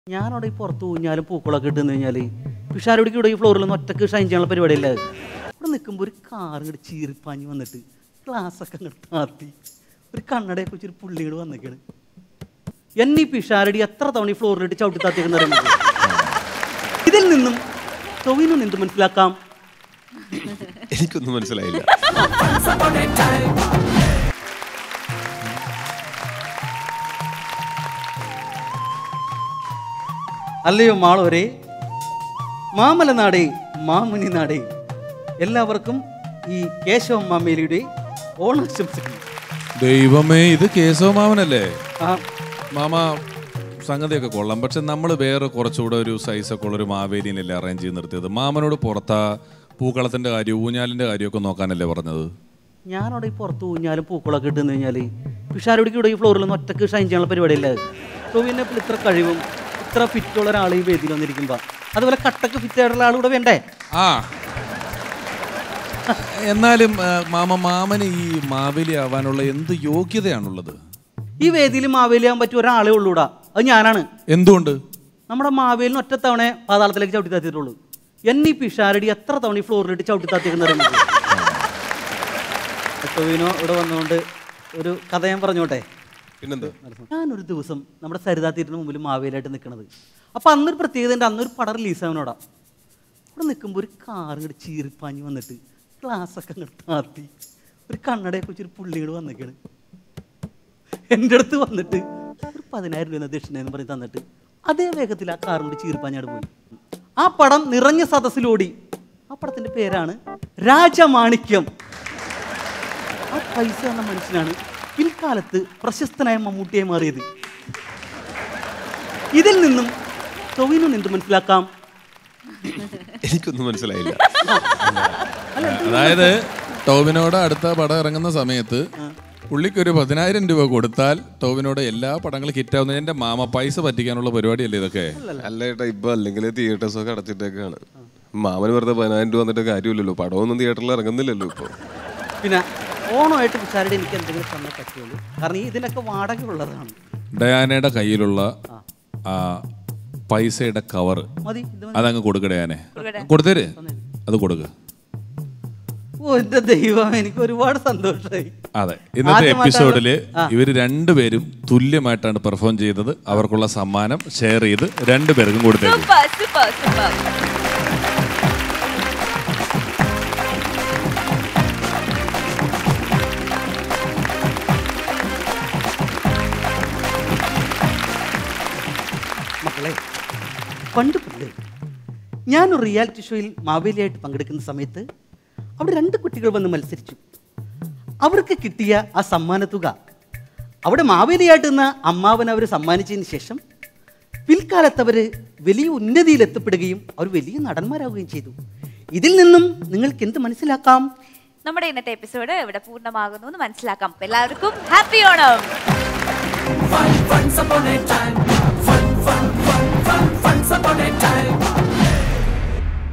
ഞാനവിടെ ഈ പുറത്ത് ഊഞ്ഞാലും പൂക്കളൊക്കെ ഇട്ടെന്ന് കഴിഞ്ഞാൽ പിഷാരോടിക്ക് ഇവിടെ ഈ ഫ്ലോറിൽ നിന്ന് ഒറ്റക്ക് ഷൈൻ ചെയ്യാനുള്ള പരിപാടിയല്ല അത്. ഇവിടെ നിൽക്കുമ്പോൾ ഒരു കാർ ഇങ്ങോട്ട് ചീറിപ്പാഞ്ഞ് വന്നിട്ട് ഗ്ലാസ്സൊക്കെ അങ്ങോട്ട് താത്തി ഒരു കണ്ണടയൊക്കെ വെച്ചൊരു പുള്ളി ഇങ്ങോട്ട് വന്നേക്കാണ് എന്നീ പിഷാരടി എത്ര തവണ ഈ ഫ്ലോറിലിട്ട് ചവിട്ടി താത്തിയെന്ന് അറിയുന്നത് ഇതിൽ നിന്നും ടൊവിനോ എന്ത് മനസ്സിലാക്കാം എനിക്കൊന്നും മനസ്സിലായില്ല അല്ലയോ മാളോരെ മാമലനാടേ മാമുനി നാടേ എല്ലാവർക്കും ഈ കേശവ മാമേലിയുടെ ഓണാശംസകൾ ദൈവമേ ഇത് കേശവ മാമനല്ലേ ആ മാമ സംഗതിയൊക്കെ കൊള്ളാം പക്ഷെ നമ്മൾ വേറെ കുറച്ചുകൂടെ ഒരു സൈസൊക്കെ ഉള്ള ഒരു മാവേലിനല്ലേ അറേഞ്ച് ചെയ്ത് നിർത്തിയത് മാമനോട് പുറത്താ പൂക്കളത്തിന്റെ കാര്യം ഊഞ്ഞാലിന്റെ കാര്യമൊക്കെ നോക്കാനല്ലേ പറഞ്ഞത് ഞാനവിടെ ഈ പുറത്ത് ഊഞ്ഞാലും പൂക്കളൊക്കെ ഇട്ടെന്ന് കഴിഞ്ഞാൽ പിഷാരോടിക്ക് ഇവിടെ ഈ ഫ്ലോറിൽ നിന്ന് ഒറ്റക്ക് ഷൈൻ ചെയ്യാനുള്ള പരിപാടിയല്ല അത് ടൊവിനെ ഇത്ര കഴിവും ഇത്ര ഫിറ്റുള്ള ഒരാൾ ഈ വേദിയിൽ വന്നിരിക്കുമ്പോൾ അതുപോലെ കട്ടക്ക് ഫിറ്റ് ആയിട്ടുള്ള ആൾ ഇവിടെ വേണ്ടേ ആ എന്നാലും ആ, മാമ മാമന് ഈ മാവേലി ആവാനുള്ള എന്ത് യോഗ്യതയാണുള്ളത് ഈ വേദിയിൽ മാവേലിയാൻ പറ്റിയ ഒരാളെ ഉള്ളൂടാ അത് ഞാനാണ് എന്തുകൊണ്ട് നമ്മുടെ മാവേലിന് ഒറ്റ തവണ പാതാളത്തിലേക്ക് ചവിട്ടി താത്തിയിട്ടുള്ളൂ എന്നീ പിഷാരടി എത്ര തവണ ഈ ഫ്ലോറിലിട്ട് ചവിട്ടി താത്തിയെന്ന് അറിയുന്നത് ടൊവിനോ ഇവിടെ വന്നുകൊണ്ട് ഒരു കഥ ഞാൻ പറഞ്ഞോട്ടെ പിന്നെന്താ ഞാനൊരു ദിവസം നമ്മുടെ സരിതാ തീരത്തിന് മുമ്പിൽ മാവേലിയായിട്ട് നിൽക്കണത് അപ്പം അന്നൊരു പ്രത്യേകത ഉണ്ട് അന്നൊരു പടം റിലീസ് ആവനോടാ ഇവിടെ നിൽക്കുമ്പോൾ ഒരു കാർ ഇങ്ങോട്ട് ചീറിപ്പാഞ്ഞ് വന്നിട്ട് ഗ്ലാസ്സൊക്കെ അങ്ങോട്ട് താത്തി ഒരു കണ്ണടയൊക്കെ വെച്ചൊരു പുള്ളി ഇങ്ങോട്ട് വന്നേക്കാണ് എൻ്റെ അടുത്ത് വന്നിട്ട് ഒരു പതിനായിരം രൂപ ദക്ഷിണ എന്ന് പറഞ്ഞ് തന്നിട്ട് അതേ വേഗത്തിൽ ആ കാർ കൊണ്ട് ചീറിപ്പാഞ്ഞാട് പോയി ആ പടം നിറഞ്ഞ സദസ്സിലോടി ആ പടത്തിൻ്റെ പേരാണ് രാജമാണിക്യം ആ പൈസ എന്ന മനുഷ്യനാണ് പിൽക്കാലത്ത് പ്രശസ്തനായ മമ്മൂട്ടിയായി മാറിയത് ഇതിൽ നിന്നും ടൊവിനോ എന്ത് മനസ്സിലാക്കാം എനിക്കൊന്നും മനസ്സിലായില്ല അതായത് ടോവിനോട് അടുത്ത പടം ഇറങ്ങുന്ന സമയത്ത് പുള്ളിക്ക് ഒരു പതിനായിരം രൂപ കൊടുത്താൽ ടോവിനോട് എല്ലാ പടങ്ങളും ഹിറ്റാവുന്ന എന്റെ മാമ പൈസ പറ്റിക്കാനുള്ള പരിപാടിയല്ലേ ഇതൊക്കെ അല്ല ഏട്ടാ ഇപ്പൊ അല്ലെങ്കിൽ തിയേറ്റേഴ്സ് ഒക്കെ അടച്ചിട്ടേക്കാണ് മാമന് വെറുതെ പതിനായിരം രൂപ വന്നിട്ട് കാര്യമില്ലല്ലോ പടമൊന്നും തിയേറ്ററിൽ ഇറങ്ങുന്നില്ലല്ലോ ഇപ്പൊ പിന്നെ ഓണമായിട്ട് പിച്ചാരുടെ എനിക്ക് എന്തെങ്കിലും തന്നേ പറ്റുള്ളൂ കാരണം ഈ ഇതിനൊക്കെ വാടക ഉള്ളതാണ് ഡയാനയുടെ കയ്യിലുള്ള ആ പൈസയുടെ കവർ മതി ഇത് മതി. അതങ്ങ് കൊടുക്ക ഡയാനെ കൊടുത്തേര് അത് കൊടുക്ക് ഓ എന്റെ ദൈവം എനിക്ക് ഒരുപാട് സന്തോഷമായി അതെ ഇന്നത്തെ ആദ്യമായിട്ടാണ് എപ്പിസോഡില് ആ. ഇവര് രണ്ടുപേരും തുല്യമായിട്ടാണ് പെർഫോം ചെയ്തത് അവർക്കുള്ള സമ്മാനം ഷെയർ ചെയ്ത് രണ്ടുപേർക്കും കൊടുത്തേക്കും സൂപ്പർ സൂപ്പർ സൂപ്പർ മക്കളെ പണ്ട് പണ്ട് ഞാനൊരു റിയാലിറ്റി ഷോയിൽ മാവേലിയായിട്ട് പങ്കെടുക്കുന്ന സമയത്ത് അവിടെ രണ്ട് കുട്ടികൾ വന്ന് മത്സരിച്ചു അവർക്ക് കിട്ടിയ ആ സമ്മാനത്തുക അവിടെ മാവേലിയായിട്ട് നിന്ന അമ്മാവൻ അവർ സമ്മാനിച്ചതിന് ശേഷം പിൽക്കാലത്ത് അവർ വലിയ ഉന്നതിയിൽ എത്തപ്പെടുകയും അവർ വലിയ നടന്മാരാവുകയും ചെയ്തു ഇതിൽ നിന്നും നിങ്ങൾക്ക് എന്ത് മനസ്സിലാക്കാം നമ്മുടെ ഇന്നത്തെ എപ്പിസോഡ് ഇവിടെ പൂർണ്ണമാകുന്നു എന്ന് മനസ്സിലാക്കാം അപ്പൊ എല്ലാവർക്കും happy Onam Once upon a time, fun, fun, fun, fun, once upon a time.